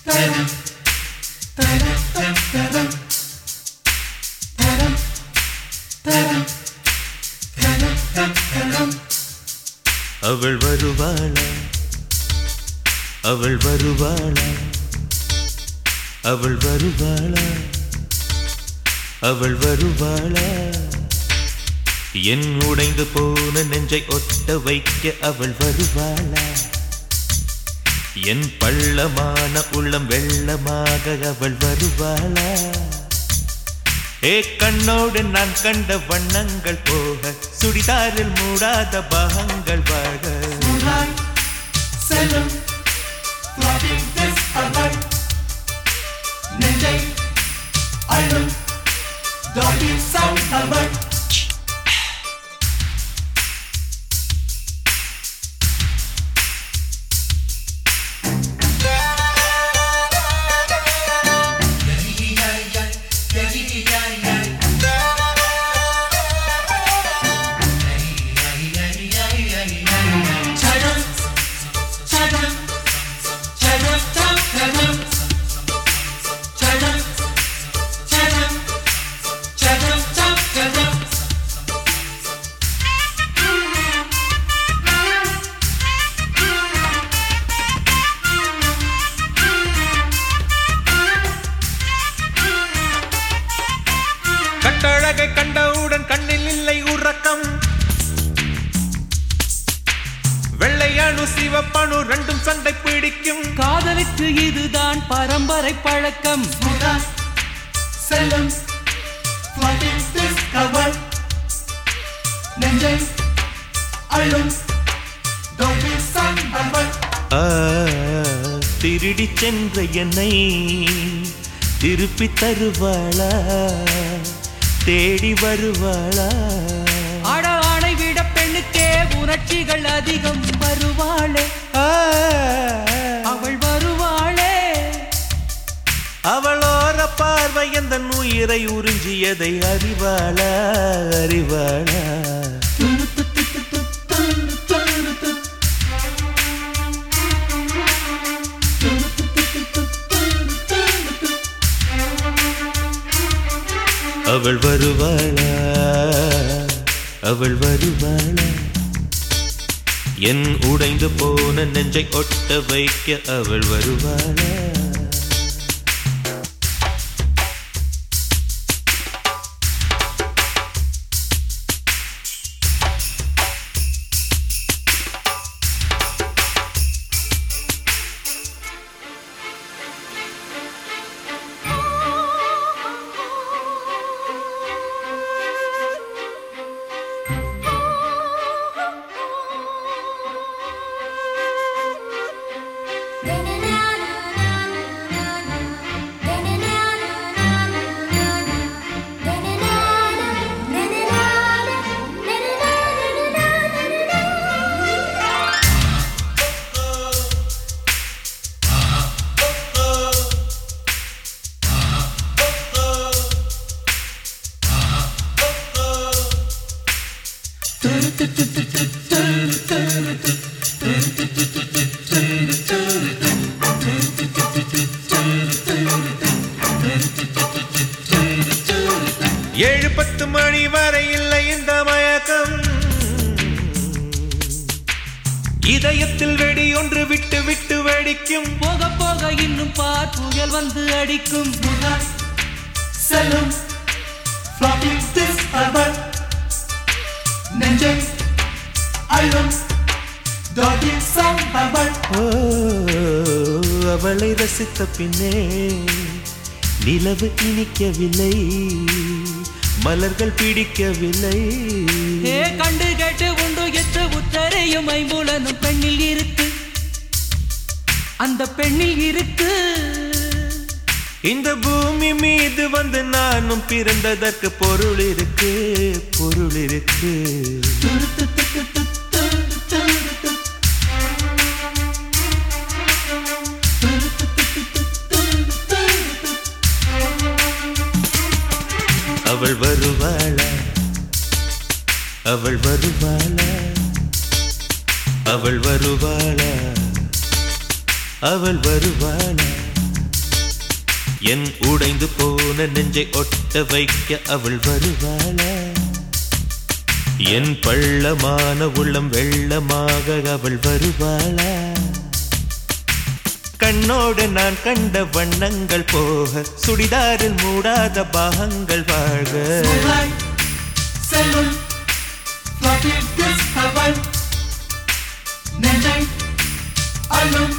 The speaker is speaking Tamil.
அவள் வருவாளா அவள் வருவாளா அவள் வருவாளா அவள் வருவாளா என் உடைந்து போன நெஞ்சை ஒட்ட வைக்க அவள் வருவாளா என் பள்ளமான உள்ளம் வெள்ளமாக அவள் வருவாளா ஏ கண்ணோடு நான் கண்ட வண்ணங்கள் போக சுடிதாரில் மூடாத பாகங்கள் வாழ Moonlight, செல்லும் floating this away. நெஞ்சை அழும் dolly sound away. Chadam, chadam, chadam, chadam, chadam, chadam, chadam, chadam, chadam. கட்டழகை கண்டவுடன் கண்ணில் இல்லை உறக்கம் வெள்ளையணு சிவப்பணு ரெண்டும் சண்டை பிடிக்கும் காதலுக்கு இதுதான் பரம்பரை பழக்கம் Moonlight, செல்லும் floating this away. நெஞ்சை அழும் dolly sound away. ஆ, திருடி சென்ற என்னை திருப்பி தருவாளா தேடி வருவாளா அட ஆணை விட பெண்ணுக்கே உணர்ச்சிகள் அதிகம் வருவாளே ஆ, அவள் வருவாளே அவளோர பார்வை எந்த உயிரை உறிஞ்சியதை அறிவாளா அறிவாளா அவள் வருவாளா அவள் வருவாளா என் உடைந்து போன நெஞ்சை ஒட்ட வைக்க அவள் வருவாளா ஏழு பத்து மணி வரை இல்லை இந்த மயக்கம் இதயத்தில் வெடி ஒன்று விட்டு விட்டு வெடிக்கும் போக போக இன்னும் பார் புயல் வந்து அடிக்கும் Moonlight, செல்லும் floating this away. நெஞ்சை அழும் dolly sound away. ஓ, அவளை ரசித்த பின்னே நிலவு இனிக்கவில்லை மலர்கள் பிடிக்கவில்லை ஏ கண்டு கேட்டு உண்டு எட்டு உத்தரையும் ஐம்புலனும் பெண்ணில் இருக்கு அந்த பெண்ணில் இருக்கு இந்த பூமி மீது வந்து நானும் பிறந்ததற்கு பொருள் இருக்கு பொருள் இருக்கு அவள் வருவாளா அவள் வருவாளா அவள் வருவாளா அவள் வருவாளா என் உடைந்து போன நெஞ்சை ஒட்ட வைக்க அவள் வருவாளா என் பள்ளமான உள்ளம் வெள்ளமாக அவள் வருவாளா கண்ணோடு நான் கண்ட வண்ணங்கள் போக சுடிதாரில் மூடாத பாகங்கள் வாழ்க Moonlight, செல்லும் floppy disk அவள் நெஞ்சை அள்ளும்